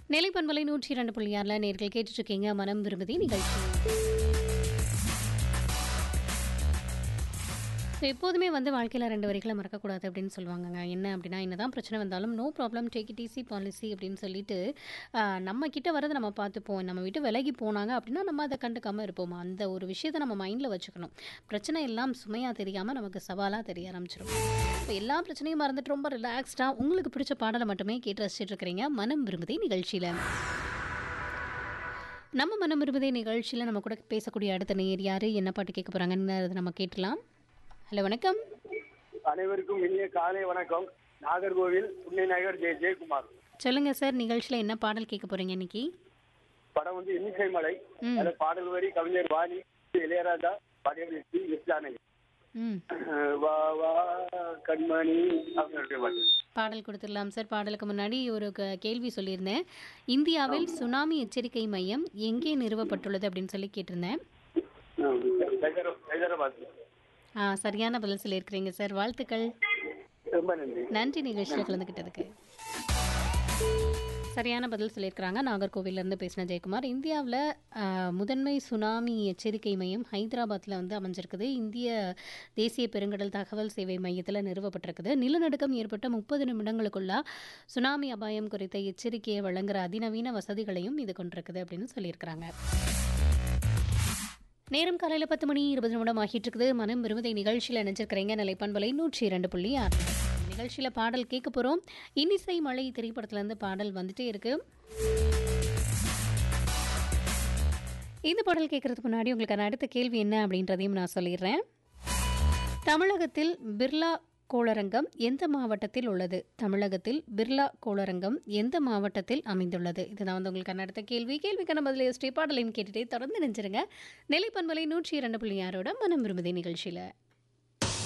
நிலைப்பண்பலை நூற்றி இரண்டு புள்ளி ஆறில் நேர்கள் கேட்டுட்ருக்கீங்க மனம் விரும்புதி நிகழ்ச்சி ஸோ எப்போதுமே வந்து வாழ்க்கையில் ரெண்டு வரிகளை மறக்கக்கூடாது அப்படின்னு சொல்லுவாங்கங்க என்ன அப்படின்னா என்னதான் பிரச்சனை வந்தாலும் no problem take it easy policy அப்படின்னு சொல்லிட்டு ஆஹ், நம்ம கிட்ட வரதை நம்ம பார்த்துப்போம் நம்ம விட்டு விலகி போனாங்க அப்படின்னா நம்ம அதை கண்டுக்காமல் இருப்போம் அந்த ஒரு விஷயத்தை நம்ம மைண்டில் வச்சுக்கணும் பிரச்சனை எல்லாம் சுமையாக தெரியாமல் நமக்கு சவாலாக தெரிய ஆரம்பிச்சிடும் இப்போ எல்லா பிரச்சனையும் மறந்துட்டு ரொம்ப ரிலாக்ஸ்டாக உங்களுக்கு பிடிச்ச பாடலை மட்டுமே கேட்டு ரசிச்சிட்டு இருக்கிறீங்க மனம் விரும்புதே நிகழ்ச்சியில் நம்ம மனம் விரும்புதே நிகழ்ச்சியில் நம்ம கூட பேசக்கூடிய அடுத்த நேர் யார் என்ன பாட்டு கேட்க போகிறாங்கன்னு நம்ம கேட்டலாம் ஹலோ வணக்கம் அனைவருக்கும் இனிய காலை வணக்கம் நாகர்கோவில் புண்ணிய நகர் ஜெய ஜெயக்குமார் சொல்லுங்க சார் நிகழ்ச்சியில் என்ன பாடல் கேட்க போறீங்க இன்னைக்கு படம் வந்து இன்னிசை மலை ம். அதுல பாடல் வரி கவிஞர் வாணி இளையராஜா பாடியவர் சி எஸ் ஜானகி ம் அஹ் வா வா கண்மணி அப்படின்னு பாட்டு பாடல் கொடுத்துடலாம் சார் பாடலுக்கு முன்னாடி ஒரு க- கேள்வி சொல்லியிருந்தேன் இந்தியாவில் சுனாமி எச்சரிக்கை மையம் எங்கே நிறுவப்பட்டுள்ளது அப்படின்னு சொல்லி கேட்டிருந்தேன் ஹம், ஹைதரா- ஹைதராபாத் ஆ சரியான பதில் சொல்லியிருக்கிறீங்க சார் வாழ்த்துக்கள் ரொம்ப நன்றி நன்றி நிகழ்ச்சியில் கலந்துக்கிட்டதுக்கு சரியான பதில் சொல்லியிருக்கிறாங்க நாகர்கோவிலேருந்து பேசின ஜெயக்குமார் இந்தியாவில் முதன்மை சுனாமி எச்சரிக்கை மையம் ஹைதராபாத்தில் வந்து அமைஞ்சிருக்குது இந்திய தேசிய பெருங்கடல் தகவல் சேவை மையத்தில் நிறுவப்பட்டிருக்குது நிலநடுக்கம் ஏற்பட்ட முப்பது நிமிடங்களுக்குள்ள சுனாமி அபாயம் குறித்த எச்சரிக்கையை வழங்குற அதிநவீன வசதிகளையும் இது கொண்டிருக்குது அப்படின்னு சொல்லியிருக்கிறாங்க நேரம் காலையில் பத்து மணி இருபது நிமிடம் ஆகிட்டு இருக்குது மனம் விரும்பதை நிகழ்ச்சியில் நினைச்சிருக்கிறீங்க நிலைப்பண்பலை நூற்றி இரண்டு புள்ளி ஆறு நிகழ்ச்சியில் பாடல் கேட்க போகிறோம் இன்னிசை மழை திரைப்படத்துலேருந்து பாடல் வந்துட்டே இருக்கு இந்த பாடல் கேட்கறதுக்கு முன்னாடி உங்களுக்கான அடுத்த கேள்வி என்ன அப்படின்றதையும் நான் சொல்லிடுறேன் தமிழகத்தில் பிர்லா கோளரங்கம் எந்த மாவட்டத்தில் உள்ளது தமிழகத்தில் பிர்லா கோளரங்கம் எந்த மாவட்டத்தில் அமைந்துள்ளது இதுதான் வந்து உங்களுக்கான அடுத்த கேள்வி கேள்விக்கான பதில் ஸ்ரீ பாடலையும் கேட்டுட்டே தொடர்ந்து நினைச்சிருங்க நிலைப்பண்பலை நூற்றி இரண்டு புள்ளி ஆறோட மனம் விரும்புதே நிகழ்ச்சியில்